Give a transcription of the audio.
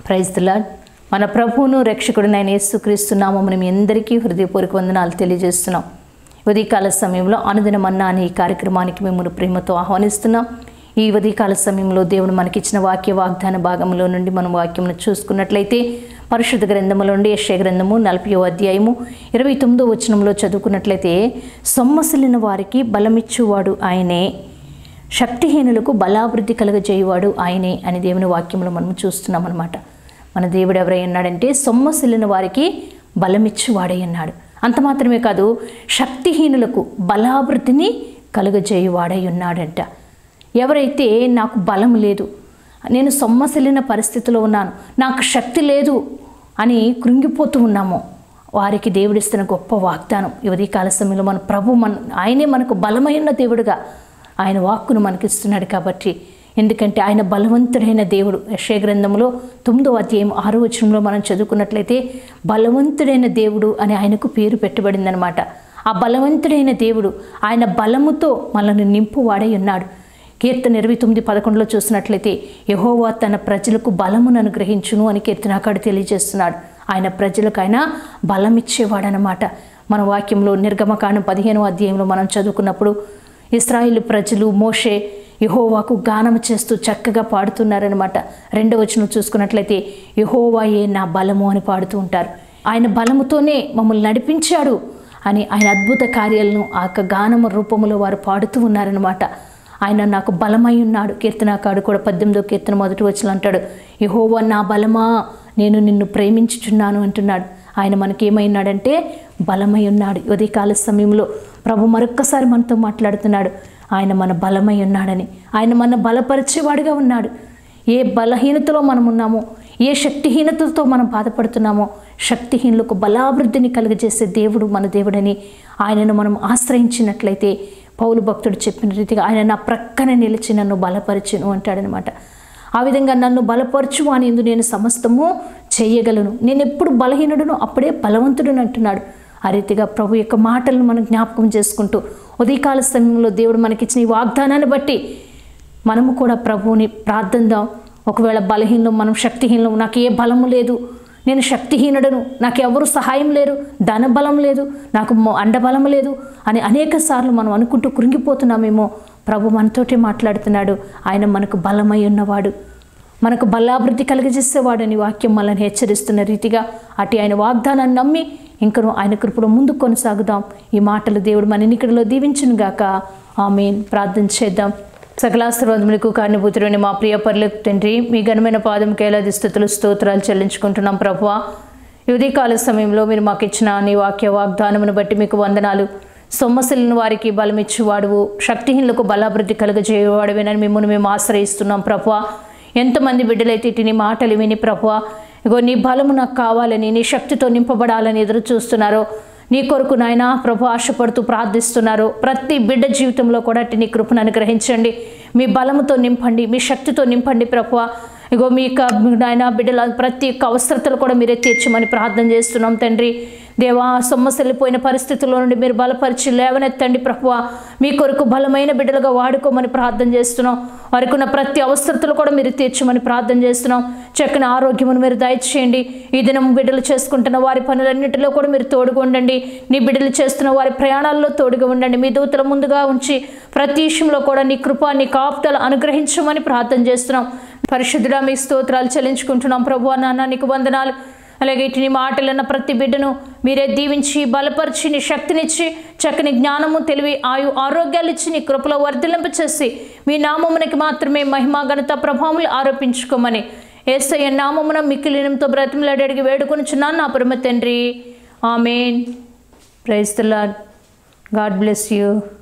praise the lord మన ప్రభువును రక్షకుడినైన యేసుక్రీస్తు నామమున మీ అందరికీ హృదయపూర్వక వందనాలు తెలియజేస్తున్నాం ఉదయకాల సమయంలో అనుదిన మన్నా అనే ఈ కార్యక్రమానికి మిమ్మల్ని ప్రేమతో ఆహ్వానిస్తున్నాం ఈ ఉదయకాల సమయంలో దేవుడు మనకిచ్చిన వాక్య వాగ్దాన భాగంలో నుండి మనం వాక్యమును చూసుకున్నట్లయితే పరిశుద్ధ గ్రంథములో నుండి యశ్య గ్రంథము నలభై అధ్యాయము ఇరవై తొమ్మిదో వచనంలో చదువుకున్నట్లయితే సొమ్మసిలిన వారికి బలమిచ్చువాడు ఆయనే శక్తిహీనులకు బలాభివృద్ధి కలుగజేయువాడు ఆయనే అని దేవుని వాక్యంలో మనం చూస్తున్నాం అనమాట మన దేవుడు ఎవరై ఉన్నాడంటే సొమ్మసిల్లిన వారికి బలమిచ్చువాడై ఉన్నాడు అంత మాత్రమే కాదు శక్తిహీనులకు బలాభివృద్ధిని కలుగజేయువాడై ఉన్నాడంట ఎవరైతే నాకు బలం లేదు నేను సొమ్మసిల్లిన పరిస్థితిలో ఉన్నాను నాకు శక్తి లేదు అని కృంగిపోతూ ఉన్నామో వారికి దేవుడిస్తున్న గొప్ప వాగ్దానం యువతి కాల సమయంలో మన ప్రభు మన ఆయనే మనకు బలమైన దేవుడుగా ఆయన వాక్కును మనకిస్తున్నాడు కాబట్టి ఎందుకంటే ఆయన బలవంతుడైన దేవుడు యశయ గ్రంథంలో తొమ్మిదో అధ్యాయం ఆరో వచనంలో మనం చదువుకున్నట్లయితే బలవంతుడైన దేవుడు అని ఆయనకు పేరు పెట్టబడిందనమాట ఆ బలవంతుడైన దేవుడు ఆయన బలముతో మనల్ని నింపువాడై ఉన్నాడు కీర్తన ఇరవై తొమ్మిది పదకొండులో చూసినట్లయితే యహోవా తన ప్రజలకు బలమును అనుగ్రహించును అని కీర్తనాకాడు తెలియజేస్తున్నాడు ఆయన ప్రజలకు ఆయన బలం ఇచ్చేవాడనమాట మన వాక్యంలో నిర్గమకాండం పదిహేనో అధ్యాయంలో మనం చదువుకున్నప్పుడు ఇస్రాయిల్ ప్రజలు మోషే యహోవాకు గానం చేస్తూ చక్కగా పాడుతున్నారనమాట రెండవ వచనం చూసుకున్నట్లయితే యహోవాయే నా బలము అని పాడుతూ ఉంటారు ఆయన బలముతోనే మమ్మల్ని నడిపించాడు అని ఆయన అద్భుత కార్యాలను ఆ యొక్క గానమ రూపంలో వారు పాడుతూ ఉన్నారనమాట ఆయన నాకు బలమై ఉన్నాడు కీర్తనాకాడు కూడా పద్దెనిమిదో కీర్తన మొదటి వచ్చిన అంటాడు యహోవా నా బలమా నేను నిన్ను ప్రేమించుచున్నాను అంటున్నాడు ఆయన మనకి ఏమైనాడంటే బలమై ఉన్నాడు ఉదయకాల సమయంలో ప్రభు మరొక్కసారి మనతో మాట్లాడుతున్నాడు ఆయన మన బలమై ఉన్నాడని ఆయన మన బలపరిచేవాడిగా ఉన్నాడు ఏ బలహీనతలో మనం ఉన్నామో ఏ శక్తిహీనతతో మనం బాధపడుతున్నామో శక్తిహీనులకు బలాభివృద్ధిని కలుగజేసే దేవుడు మన దేవుడని ఆయనను మనం ఆశ్రయించినట్లయితే పౌలు భక్తుడు చెప్పిన రీతిగా ఆయన నా ప్రక్కన నిలిచి నన్ను బలపరిచును అంటాడనమాట ఆ విధంగా నన్ను బలపరచు అని ఎందు నేను సమస్తము చేయగలను నేను ఎప్పుడు బలహీనుడును అప్పుడే బలవంతుడును అంటున్నాడు ఆ రీతిగా ప్రభు యొక్క మాటలను మనం జ్ఞాపకం చేసుకుంటూ ఉదయకాల సమయంలో దేవుడు మనకిచ్చిన ఈ వాగ్దానాన్ని బట్టి మనము కూడా ప్రభువుని ప్రార్థిద్దాం ఒకవేళ బలహీనం మనం శక్తిహీనం నాకు ఏ బలము లేదు నేను శక్తిహీనుడను నాకు ఎవరు సహాయం లేరు ధన బలం లేదు నాకు అండబలం లేదు అని అనేక సార్లు మనం అనుకుంటూ కృంగిపోతున్నామేమో ప్రభు మనతోటే మాట్లాడుతున్నాడు ఆయన మనకు బలమై ఉన్నవాడు మనకు బలాభివృద్ధి కలిగజేసేవాడని వాక్యం మనల్ని హెచ్చరిస్తున్న రీతిగా అటు ఆయన వాగ్దానాన్ని నమ్మి ఇంకను ఆయన కృపలో ముందుకు కొనసాగుదాం ఈ మాటలు దేవుడు మన ఎన్నికలలో దీవించును గాక ఆమెన్ ప్రార్థన చేద్దాం సకలాశీర్వాదములకు కారణభూతుడని మా ప్రియ పర్లకు తండ్రి మీ ఘనమైన పాదం కేలాది స్థుతులు స్తోత్రాలు చెల్లించుకుంటున్నాం ప్రభువా ఈ కాల సమయంలో మీరు మాకు ఇచ్చిన నీ వాక్య వాగ్దానమును బట్టి మీకు వందనాలు సొమ్మసిలిన వారికి బలమిచ్చువాడువు శక్తిహీనులకు బలాభివృద్ధి కలుగజేయవాడువేనని మిమ్మల్ని మేము ఆశ్రయిస్తున్నాం ప్రభువా ఎంతమంది బిడ్డలైతే ఇటు నీ మాటలు విని ప్రభువా ఇగో నీ బలము నాకు కావాలని నీ శక్తితో నింపబడాలని ఎదురు చూస్తున్నారో నీ కొరకు నాయన ప్రభు ఆశపడుతూ ప్రార్థిస్తున్నారు ప్రతి బిడ్డ జీవితంలో కూడా నీ కృపను అనుగ్రహించండి మీ బలముతో నింపండి మీ శక్తితో నింపండి ప్రభు ఇగో మీ యొక్క నాయన బిడ్డల ప్రతి ఒక్క అవసరతలు కూడా మీరే తీర్చమని ప్రార్థన చేస్తున్నాం తండ్రి దేవా సొమ్మసెల్లిపోయిన పరిస్థితుల్లో నుండి మీరు బలపరిచి లేవనెత్తండి ప్రభువ మీ కొరకు బలమైన బిడ్డలుగా వాడుకోమని ప్రార్థన చేస్తున్నాం వారికి ఉన్న ప్రతి అవసరతలు కూడా మీరు తీర్చమని ప్రార్థన చేస్తున్నాం చక్కని ఆరోగ్యమును మీరు దయచేయండి ఈ దినం బిడ్డలు చేసుకుంటున్న వారి పనులన్నింటిలో కూడా మీరు తోడుగా ఉండండి నీ బిడ్డలు చేస్తున్న వారి ప్రయాణాల్లో తోడుగా ఉండండి మీ దూతల ముందుగా ఉంచి ప్రతి విషయంలో కూడా నీ కృప నీ కాపుదలు అనుగ్రహించమని ప్రార్థన చేస్తున్నాం పరిశుద్ధుడా మీ స్తోత్రాలు చెల్లించుకుంటున్నాం ప్రభు నాన్న నీకు వందనాలు అలాగే ఇటు నీ మాటలన్న ప్రతి బిడ్డను మీరే దీవించి బలపరిచి నీ శక్తినిచ్చి చక్కని జ్ఞానము తెలివి ఆయు ఆరోగ్యాలు ఇచ్చి నీ కృపలో వర్ధలింపచేసి మీ నామమునకి మాత్రమే మహిమా ఘనత ప్రభావములు ఆరోపించుకోమని ఏసయ్య నామమున మిక్కిలినంతో బ్రతిమలాడి అడిగి వేడుకొనిచున్నాను నా పరమ తండ్రి amen praise the Lord God bless you